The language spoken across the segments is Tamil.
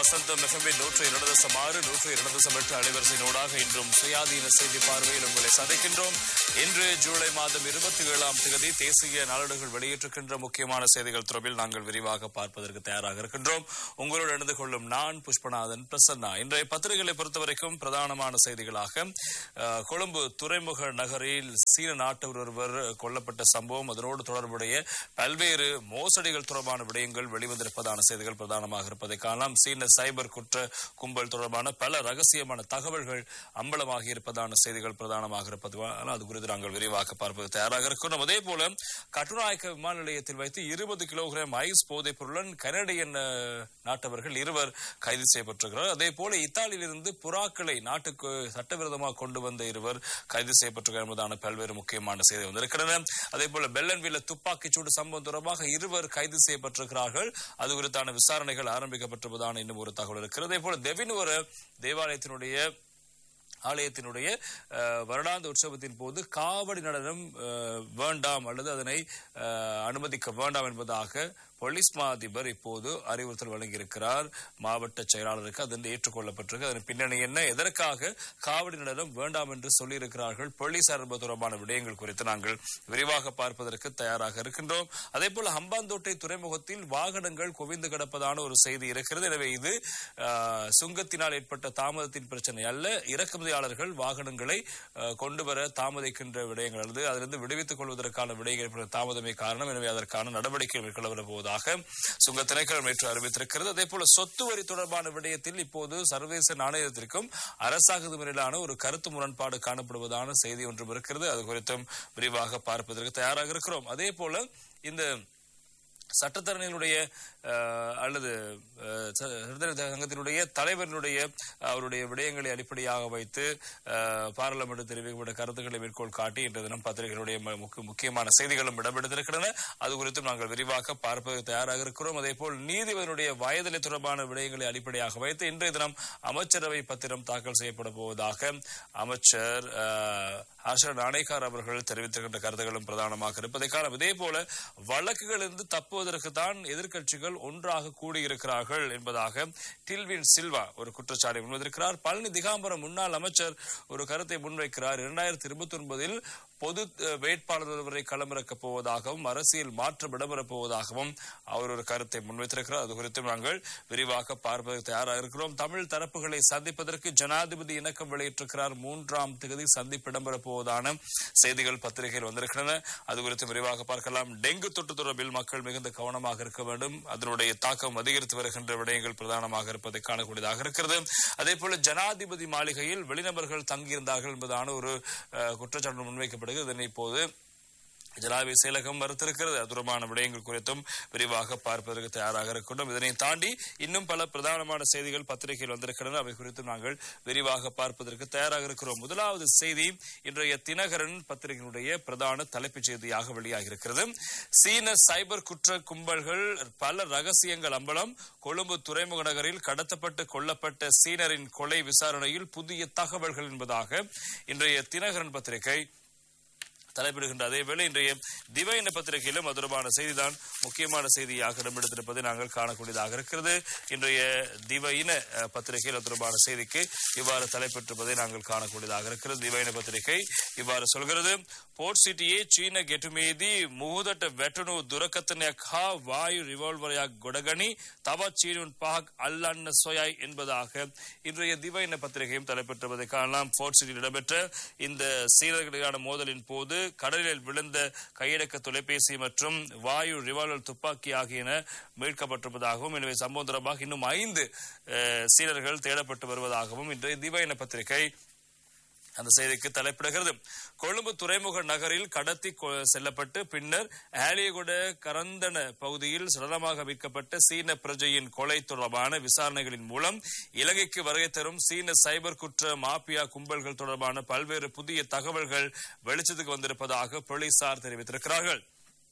வசந்தம் எஃப்எம்மின் நூற்று இரண்டு தசம் ஆறு நூற்று இரண்டு தசம் எட்டு அலைவரிசையினூடாக இன்றும் சுயாதீன செய்தி பார்வையில் உங்களை சந்திக்கின்றோம் இன்று ஜூலை மாதம் இருபத்தி ஏழாம் தேதி தேசிய நாளிதழ்கள் வெளியிட்டிருக்கின்ற முக்கியமான செய்திகள் தொடர்பில் நாங்கள் விரிவாக பார்ப்பதற்கு தயாராக இருக்கின்றோம் உங்களோடு இணைந்து கொள்ளும் நான் புஷ்பநாதன் பிரசன்னா இன்றைய பத்திரிகைகளை பொறுத்தவரைக்கும் பிரதானமான செய்திகளாக அஹ், கொழும்பு துறைமுக நகரில் சீன நாட்டவர் ஒருவர் கொல்லப்பட்ட சம்பவம் அதனோடு தொடர்புடைய பல்வேறு மோசடிகள் தொடர்பான விடயங்கள் வெளிவந்திருப்பதான செய்திகள் பிரதானமாக இருப்பதை காணலாம் சீன சைபர் குற்ற கும்பல் தொடர்பான பல ரகசியமான தகவல்கள் அம்பலமாகி இருப்பதான செய்திகள் பிரதானமாக இருப்பதால் அது குறித்து நாங்கள் விரிவாக பார்ப்பது தயாராக இருக்கிறோம் அதே போல கட்டுநாயக்க விமான நிலையத்தில் வைத்து இருபது கிலோகிராம் ஐஸ் போதைப் பொருளுடன் கனடியன் அஹ், நாட்டவர்கள் இருவர் கைது செய்யப்பட்டிருக்கிறார் அதே போல இத்தாலியிலிருந்து புறாக்களை நாட்டுக்கு சட்டவிரோதமாக கொண்டு வந்த இருவர் கைது செய்யப்பட்டிருக்கிறார் என்பதான பல்வேறு முக்கியமான செய்தி வந்திருக்கின்றன அதே போல பெல்லன்வில்ல துப்பாக்கிச்சூடு சம்பவம் தொடர்பாக இருவர் கைது செய்யப்பட்டிருக்கிறார்கள் அது குறித்தான விசாரணைகள் ஆரம்பிக்கப்பட்டிருப்பதான இன்னும் ஒரு தகவல் இருக்கிறது அதே போல தெவினுவர தேவாலயத்தினுடைய ஆலயத்தினுடைய அஹ், வருடாந்த உற்சவத்தின் போது காவடி நடனம் அஹ், வேண்டாம் அல்லது அதனை அஹ், அனுமதிக்க வேண்டாம் என்பதாக போலீஸ் மா அதிபர் இப்போது அறிவுறுத்தல் வழங்கியிருக்கிறார் மாவட்ட செயலாளருக்கு அது ஏற்றுக்கொள்ளப்பட்டிருக்கு அதன் பின்னணி என்ன எதற்காக காவடி நடனம் வேண்டாம் என்று சொல்லியிருக்கிறார்கள் போலீசார் என்பது தொடர்பான விடயங்கள் குறித்து நாங்கள் விரிவாக பார்ப்பதற்கு தயாராக இருக்கின்றோம் அதே போல ஹம்பாந்தோட்டை துறைமுகத்தில் வாகனங்கள் குவிந்து கிடப்பதான ஒரு செய்தி இருக்கிறது எனவே இது அஹ், சுங்கத்தினால் ஏற்பட்ட தாமதத்தின் பிரச்சனை அல்ல இறக்குமதியாளர்கள் வாகனங்களை அஹ், கொண்டு வர தாமதிக்கின்ற விடயங்கள் அல்லது அதிலிருந்து விடுவித்துக் கொள்வதற்கான விடயங்கள் ஏற்பட்ட தாமதமே காரணம் எனவே அதற்கான நடவடிக்கை மேற்கொள்ளப்பட போவதாக சுங்க திணைக்களம் நேற்று அறிவித்திருக்கிறது அதே போல சொத்து வரி தொடர்பான விடயத்தில் இப்போது சர்வதேச நாணயத்திற்கும் அரசாங்கத்துக்கும் இடையிலான ஒரு கருத்து முரண்பாடு காணப்படுவதான செய்தி ஒன்றும் இருக்கிறது அது குறித்தும் விரிவாக பார்ப்பதற்கு தயாராக இருக்கிறோம் அதே போல இந்த சட்டத்தரணிகளுடைய அஹ், அல்லது அஹ், ச- சட்டத்தரணி சங்கத்தினுடைய தலைவரினுடைய அவருடைய விடயங்களை அடிப்படையாக வைத்து அஹ், பாராளுமன்ற தெரிவிக்கப்பட்ட கருத்துக்களை மேற்கோள் காட்டி இன்று தினம் பத்திரிகைகளுடைய ம- முக்கிய- முக்கியமான செய்திகளும் இடம்பெடுத்திருக்கின்றன அது குறித்தும் நாங்கள் விரிவாக பார்ப்பதற்கு தயாராக இருக்கிறோம் அதே போல் நீதிபதியினுடைய வயதிலை தொடர்பான விடயங்களை அடிப்படையாக வைத்து இன்றைய தினம் அமைச்சரவை பத்திரம் தாக்கல் செய்யப்பட போவதாக அமைச்சர் அஹ், ஹர்ஷ நாணேக்கார் அவர்கள் தெரிவித்திருக்கின்ற கருத்துக்களும் பிரதானமாக இருப்பதை காணலாம் இதே போல வழக்குகளிலிருந்து தப்புவதற்கு தான் எதிர்க்கட்சிகள் ஒன்றாக கூடியிருக்கிறார்கள் என்பதாக டில்வின் சில்வா ஒரு குற்றச்சாட்டை முன்வைத்திருக்கிறார் பழனி திகாம்பரம் முன்னாள் அமைச்சர் ஒரு கருத்தை முன்வைக்கிறார் இரண்டாயிரத்தி இருபத்தி ஒன்பதில் பொது அஹ், வேட்பாளர் ஒருவரை களமிறக்கப் போவதாகவும் அரசியல் மாற்றம் இடம்பெறப் போவதாகவும் அவர் ஒரு கருத்தை முன்வைத்திருக்கிறார் அது குறித்து நாங்கள் விரிவாக பார்ப்பதற்கு தயாராக இருக்கிறோம் தமிழ் தரப்புகளை சந்திப்பதற்கு ஜனாதிபதி இணக்கம் வெளியிட்டிருக்கிறார் மூன்றாம் தேதி சந்திப்பு இடம்பெறப் போவதான செய்திகள் பத்திரிகையில் வந்திருக்கின்றன அது குறித்து விரிவாக பார்க்கலாம் டெங்கு தொற்று தொடர்பில் மக்கள் மிகுந்த கவனமாக இருக்க வேண்டும் அதனுடைய தாக்கம் அதிகரித்து வருகின்ற விடயங்கள் பிரதானமாக இருப்பதை காணக்கூடியதாக இருக்கிறது அதே போல ஜனாதிபதி மாளிகையில் வெளிநபர்கள் தங்கியிருந்தார்கள் என்பதான ஒரு அஹ், குற்றச்சாட்டு முன்வைக்கப்படுகிறது இதனை இப்போது ஜனாதிபதி செயலகம் மறுத்திருக்கிறது அது தொடர்பான விடயங்கள் குறித்தும் விரிவாக பார்ப்பதற்கு தயாராக இருக்கின்றோம் இதனை தாண்டி இன்னும் பல பிரதானமான செய்திகள் பத்திரிகையில் வந்திருக்கின்றன அவை குறித்து நாங்கள் விரிவாக பார்ப்பதற்கு தயாராக இருக்கிறோம் முதலாவது செய்தி இன்றைய தினகரன் பத்திரிகையினுடைய பிரதான தலைப்புச் செய்தியாக வெளியாகி இருக்கிறது சீன சைபர் குற்ற கும்பல்கள் பல ரகசியங்கள் அம்பலம் கொழும்பு துறைமுக நகரில் கடத்தப்பட்டு கொல்லப்பட்ட சீனரின் கொலை விசாரணையில் புதிய தகவல்கள் என்பதாக இன்றைய தினகரன் பத்திரிகை தலைப்பிடுகின்ற அதே வேளை இன்றைய திவைன பத்திரிகையிலும் அது தொடர்பான செய்திதான் முக்கியமான செய்தியாக இடம்பெடுத்திருப்பதை நாங்கள் காணக்கூடியதாக இருக்கிறது இன்றைய திவையின அஹ், பத்திரிகையில் அது தொடர்பான செய்திக்கு இவ்வாறு தலைப்பெற்றிருப்பதை நாங்கள் காணக்கூடியதாக இருக்கிறது திவைன பத்திரிகை இவ்வாறு சொல்கிறது போர்ட் சிட்டிයේ චීන ගෙටුමේදී මුහුදට වැටුණු දුරකථනයක් හා வாயு ரிவால்வரையாக கொடகணி தவ சீனுன் பாக் அல்லන්න சொயாய் என்பதாக இன்றைய திவைன பத்திரிகையும் தலைப்பெற்றுவதை காணலாம் போர்ட் சிட்டியில் இடம்பெற்ற இந்த சீனர்களுக்கான மோதலின் போது கடலில் விழுந்த கையடக்க தொலைபேசி மற்றும் வாயு ரிவால்வர் துப்பாக்கி ஆகியன மீட்கப்பட்டிருப்பதாகவும் எனவே சம்பவம் தொடர்பாக இன்னும் ஐந்து அஹ், சீனர்கள் தேடப்பட்டு வருவதாகவும் இன்றைய திவைன பத்திரிகை அந்த செய்திக்கு தலைப்பிடுகிறது கொழும்பு துறைமுக நகரில் கடத்தி கொ- செல்லப்பட்டு பின்னர் ஆலியகுட கரந்தன பகுதியில் சடலமாக மீட்கப்பட்ட சீன பிரஜையின் கொலை தொடர்பான விசாரணைகளின் மூலம் இலங்கைக்கு வருகை தரும் சீன சைபர் குற்ற மாபியா கும்பல்கள் தொடர்பான பல்வேறு புதிய தகவல்கள் வெளிச்சத்துக்கு வந்திருப்பதாக போலீசார் தெரிவித்திருக்கிறார்கள்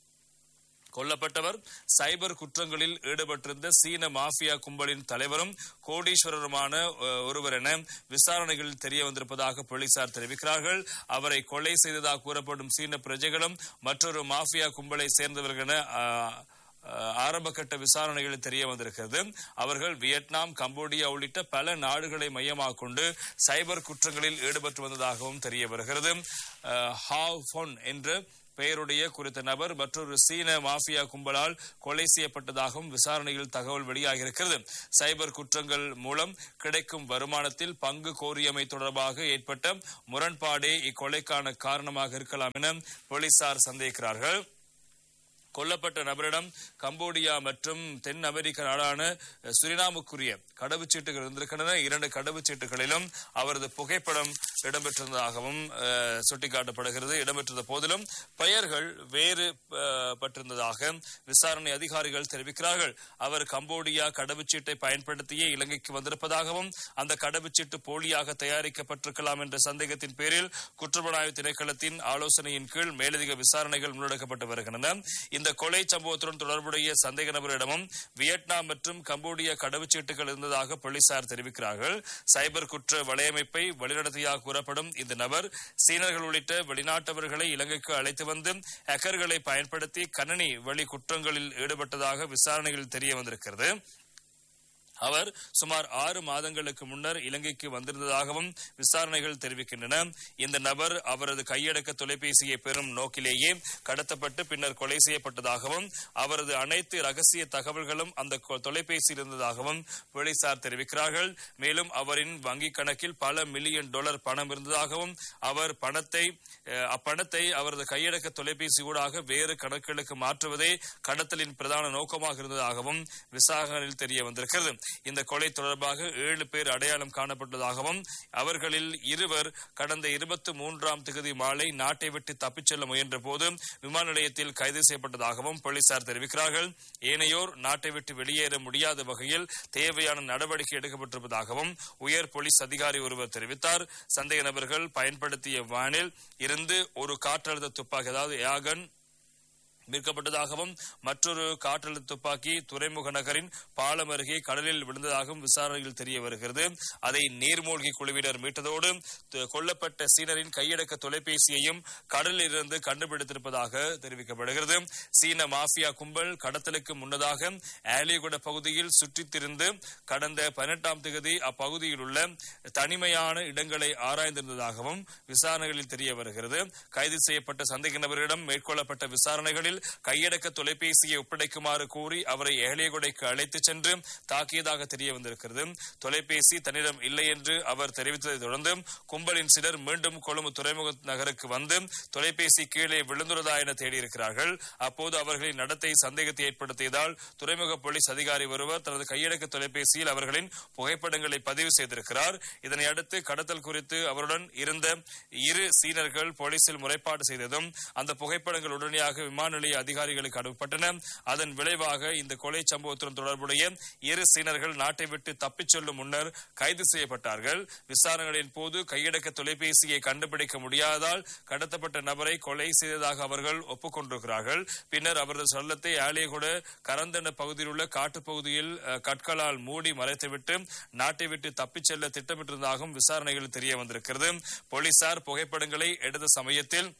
கொல்லப்பட்டவர் சைபர் குற்றங்களில் ஈடுபட்டிருந்த சீன மாஃபியா கும்பலின் தலைவரும் கோடீஸ்வரருமான அஹ், ஒருவர் என விசாரணைகளில் தெரிய வந்திருப்பதாக போலீசார் தெரிவிக்கிறார்கள் அவரை கொலை செய்ததாக கூறப்படும் சீன பிரஜைகளும் மற்றொரு மாஃபியா கும்பலை சேர்ந்தவர்கள் என அஹ், அஹ், ஆரம்பகட்ட விசாரணைகளில் தெரிய வந்திருக்கிறது அவர்கள் வியட்நாம் கம்போடியா உள்ளிட்ட பல நாடுகளை மையமாக கொண்டு சைபர் குற்றங்களில் ஈடுபட்டு வந்ததாகவும் தெரிய வருகிறது அஹ், ஹாவ் ஃபொன் என்ற பெயருடைய குறித்த நபர் மற்றொரு சீன மாஃபியா கும்பலால் கொலை செய்யப்பட்டதாகவும் விசாரணையில் தகவல் வெளியாகியிருக்கிறது சைபர் குற்றங்கள் மூலம் கிடைக்கும் வருமானத்தில் பங்கு கோரியமை தொடர்பாக ஏற்பட்ட முரண்பாடே இக்கொலைக்கான காரணமாக இருக்கலாம் என போலீசார் சந்தேகிக்கிறார்கள் கொல்லப்பட்ட நபரிடம் கம்போடியா மற்றும் தென் அமெரிக்க நாடான சுரினாமுக்குரிய கடவுச்சீட்டுகள் இருந்திருக்கின்றன இரண்டு கடவுச்சீட்டுகளிலும் அவரது புகைப்படம் இடம்பெற்றிருந்ததாகவும் அஹ், சுட்டிக்காட்டப்படுகிறது இடம்பெற்றிருந்த போதிலும் பெயர்கள் வேறு அஹ், பட்டிருந்ததாக விசாரணை அதிகாரிகள் தெரிவிக்கிறார்கள் அவர் கம்போடியா கடவுச்சீட்டை பயன்படுத்தியே இலங்கைக்கு வந்திருப்பதாகவும் அந்த கடவுச்சீட்டு போலியாக தயாரிக்கப்பட்டிருக்கலாம் என்ற சந்தேகத்தின் பேரில் குற்றப்புலனாய்வு திணைக்களத்தின் ஆலோசனையின் கீழ் மேலதிக விசாரணைகள் முன்னெடுக்கப்பட்டு வருகின்றன இந்த கொலை சம்பவத்துடன் தொடர்புடைய சந்தேக நபரிடமும் வியட்நாம் மற்றும் கம்போடியா கடவுச்சீட்டுகள் இருந்ததாக போலீசார் தெரிவிக்கிறார்கள் சைபர் குற்ற வலையமைப்பை வழிநடத்தியாக கூறப்படும் இந்த நபர் சீனர்கள் உள்ளிட்ட வெளிநாட்டவர்களை இலங்கைக்கு அழைத்து வந்து ஹேக்கர்களை பயன்படுத்தி கணனி வழி குற்றங்களில் ஈடுபட்டதாக விசாரணைகளில் தெரிய வந்திருக்கிறது அவர் சுமார் ஆறு மாதங்களுக்கு முன்னர் இலங்கைக்கு வந்திருந்ததாகவும் விசாரணைகள் தெரிவிக்கின்றன இந்த நபர் அவரது கையடக்க தொலைபேசியை பெறும் நோக்கிலேயே கடத்தப்பட்டு பின்னர் கொலை செய்யப்பட்டதாகவும் அவரது அனைத்து ரகசிய தகவல்களும் அந்த கொ- தொலைபேசியில் இருந்ததாகவும் போலீசார் தெரிவிக்கிறார்கள் மேலும் அவரின் வங்கிக் கணக்கில் பல மில்லியன் டாலர் பணம் இருந்ததாகவும் அவர் பணத்தை அஹ், அப்பணத்தை அவரது கையடக்க தொலைபேசி ஊடாக வேறு கணக்குகளுக்கு மாற்றுவதே கடத்தலின் பிரதான நோக்கமாக இருந்ததாகவும் விசாரணையில் தெரிய வந்திருக்கிறது இந்த கொலை தொடர்பாக ஏழு பேர் அடையாளம் காணப்பட்டதாகவும் அவர்களில் இருவர் கடந்த இருபத்தி மூன்றாம் தேதி மாலை நாட்டை விட்டு தப்பிச் செல்ல முயன்ற போது விமான நிலையத்தில் கைது செய்யப்பட்டதாகவும் போலீசார் தெரிவிக்கிறார்கள் ஏனையோர் நாட்டை விட்டு வெளியேற முடியாத வகையில் தேவையான நடவடிக்கை எடுக்கப்பட்டிருப்பதாகவும் உயர் போலீஸ் அதிகாரி ஒருவர் தெரிவித்தார் சந்தேக நபர்கள் பயன்படுத்திய வானில் இருந்து ஒரு காற்றழுத்த துப்பாக்கி அதாவது ஏகன் மீட்கப்பட்டதாகவும் மற்றொரு காற்றழுத்த துப்பாக்கி துறைமுக நகரின் பாலம் அருகே கடலில் விழுந்ததாகவும் விசாரணையில் தெரிய வருகிறது அதை நீர்மூழ்கி குழுவினர் மீட்டதோடு து- கொல்லப்பட்ட சீனரின் கையடக்க தொலைபேசியையும் கடலில் இருந்து கண்டுபிடித்திருப்பதாக தெரிவிக்கப்படுகிறது சீன மாஃபியா கும்பல் கடத்தலுக்கு முன்னதாக ஆலிகுட பகுதியில் சுற்றித் திரிந்து கடந்த பதினெட்டாம் தேதி அப்பகுதியில் உள்ள தனிமையான இடங்களை ஆராய்ந்திருந்ததாகவும் விசாரணைகளில் தெரிய வருகிறது கைது செய்யப்பட்ட சந்தேக நபரிடம் மேற்கொள்ளப்பட்ட விசாரணைகளில் கையடக்க தொலைபேசியை ஒப்படைக்குமாறு கூறி அவரை ஏழையகுடைக்கு அழைத்துச் சென்று தாக்கியதாக தெரிய வந்திருக்கிறது தொலைபேசி தன்னிடம் இல்லை என்று அவர் தெரிவித்ததை தொடர்ந்து கும்பலின் சிலர் மீண்டும் கொழும்பு துறைமுக நகருக்கு வந்து தொலைபேசி கீழே விழுந்துள்ளதா என தேடியிருக்கிறார்கள் அப்போது அவர்களின் நடத்தை சந்தேகத்தை ஏற்படுத்தியதால் துறைமுக போலீஸ் அதிகாரி ஒருவர் தனது கையடக்க தொலைபேசியில் அவர்களின் புகைப்படங்களை பதிவு செய்திருக்கிறார் இதனை அடுத்து கடத்தல் குறித்து அவருடன் இருந்த இரு சீனர்கள் போலீசில் முறைப்பாடு செய்ததும் அந்த புகைப்படங்கள் உடனடியாக விமான நிலைய அதிகாரிகளுக்கு அனுப்பப்பட்டன அதன் விளைவாக இந்த கொலை சம்பவத்துடன் தொடர்புடைய இரு சீனர்கள் நாட்டை விட்டு தப்பிச் செல்லும் முன்னர் கைது செய்யப்பட்டார்கள் விசாரணைகளின் போது கையடக்க தொலைபேசியை கண்டுபிடிக்க முடியாததால் கடத்தப்பட்ட நபரை கொலை செய்ததாக அவர்கள் ஒப்புக்கொண்டிருக்கிறார்கள் பின்னர் அவரது சொல்லத்தை ஆலியகுட கரந்தன பகுதியில் உள்ள காட்டுப்பகுதியில் அஹ், கற்களால் மூடி மறைத்துவிட்டு நாட்டை விட்டு தப்பிச் செல்ல திட்டமிட்டிருந்ததாகவும் விசாரணைகள் தெரிய வந்திருக்கிறது போலீசார் புகைப்படங்களை எடுத்த சமயத்தில்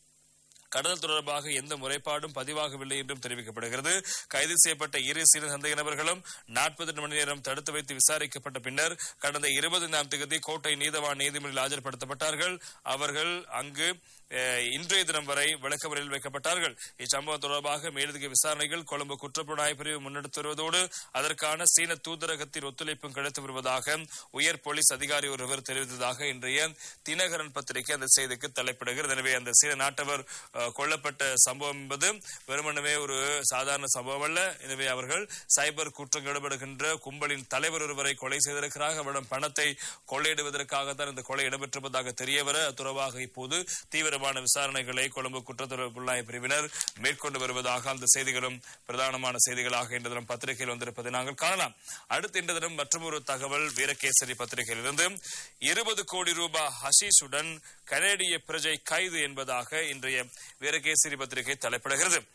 கடத்தல் தொடர்பாக எந்த முறைப்பாடும் பதிவாகவில்லை என்றும் தெரிவிக்கப்படுகிறது கைது செய்யப்பட்ட இரு சீன சந்தேக நபர்களும் நாற்பது மணி நேரம் தடுத்து வைத்து விசாரிக்கப்பட்ட பின்னர் கடந்த இருபதாம் தேதி கோட்டை நீதவான் நீதிமன்றில் ஆஜர்படுத்தப்பட்டார்கள் அவர்கள் அங்கு அஹ், இன்றைய தினம் வரை விளக்கமறையில் வைக்கப்பட்டார்கள் இச்சம்பவம் தொடர்பாக மேலதிக விசாரணைகள் கொழும்பு குற்றப்புலனாய்வு பிரிவு முன்னெடுத்து வருவதோடு அதற்கான சீன தூதரகத்தின் ஒத்துழைப்பும் கிடைத்து வருவதாக உயர் போலீஸ் அதிகாரி ஒருவர் தெரிவித்ததாக இன்றைய தினகரன் பத்திரிகை அந்த செய்திக்கு தலைப்பிடுகிறது எனவே அந்த சீன நாட்டவர் அஹ், கொல்லப்பட்ட சம்பவம் என்பது வெறுமனவே ஒரு சாதாரண சம்பவம் அல்ல எனவே அவர்கள் சைபர் குற்றம் ஈடுபடுகின்ற கும்பலின் தலைவர் ஒருவரை கொலை செய்திருக்கிறார்கள் அவரிடம் பணத்தை கொள்ளையிடுவதற்காகத்தான் இந்த கொலை இடம்பெற்றிருப்பதாக தெரியவர தொடர்பாக இப்போது தீவிரமான விசாரணைகளை கொழும்பு குற்றத்தொடர்பு புலனாய்வு பிரிவினர் மேற்கொண்டு வருவதாக அந்த செய்திகளும் பிரதானமான செய்திகளாக இன்று தினம் பத்திரிகையில் வந்திருப்பதை நாங்கள் காணலாம் அடுத்து இன்று தினம் மற்றொரு தகவல் வீரகேசரி பத்திரிகையிலிருந்து இருபது கோடி ரூபாய் ஹஷீஷுடன் கனேடிய பிரஜை கைது என்பதாக இன்றைய வீரகேசரி பத்திரிகை தலைப்பிடுகிறது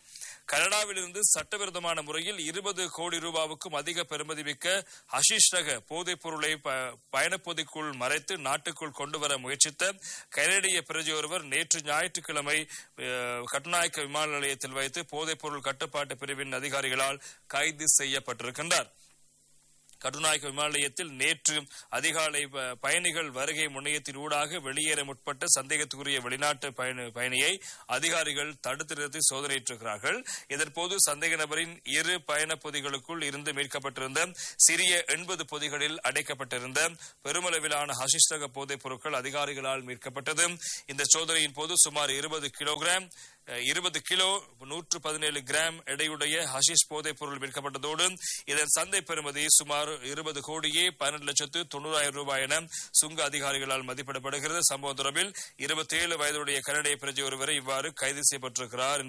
கனடாவிலிருந்து சட்டவிரோதமான முறையில் இருபது கோடி ரூபாவுக்கும் அதிக பெறுமதி மிக்க ஹஷிஷ் ரக போதைப் பொருளை ப- பயணப்பொதிக்குள் மறைத்து நாட்டுக்குள் கொண்டு வர முயற்சித்த கனேடிய பிரஜை ஒருவர் நேற்று ஞாயிற்றுக்கிழமை அஹ், கட்டுநாயக்க விமான நிலையத்தில் வைத்து போதைப் பொருள் கட்டுப்பாட்டு பிரிவின் அதிகாரிகளால் கைது செய்யப்பட்டிருக்கின்றார் கட்டுநாயக்க விமான நிலையத்தில் நேற்று அதிகாலை ப- பயணிகள் வருகை முனையத்தின் ஊடாக வெளியேற முற்பட்ட சந்தேகத்துக்குரிய வெளிநாட்டு பயணி- பயணியை அதிகாரிகள் தடுத்து நிறுத்தி சோதனையிட்டிருக்கிறார்கள் இதன்போது சந்தேக நபரின் இரு பயண பொதிகளுக்குள் இருந்து மீட்கப்பட்டிருந்த சிறிய எண்பது பொதிகளில் அடைக்கப்பட்டிருந்த பெருமளவிலான ஹஷிஷ் ரக போதைப் பொருட்கள் அதிகாரிகளால் மீட்கப்பட்டது இந்த சோதனையின் போது சுமார் இருபது கிலோகிராம் இருபது கிலோ நூற்று பதினேழு கிராம் எடையுடைய ஹஷிஷ் போதைப் பொருள் மீட்கப்பட்டதோடு இதன் சந்தை பெறுமதி சுமார் இருபது கோடியே பன்னெண்டு லட்சத்து தொண்ணூறாயிரம் ரூபாய் என சுங்க அதிகாரிகளால் மதிப்பிடப்படுகிறது சம்பவம் தொடர்பில் இருபத்தி ஏழு வயதுடைய கனடிய பிரஜை ஒருவரை இவ்வாறு கைது செய்யப்பட்டிருக்கிறார்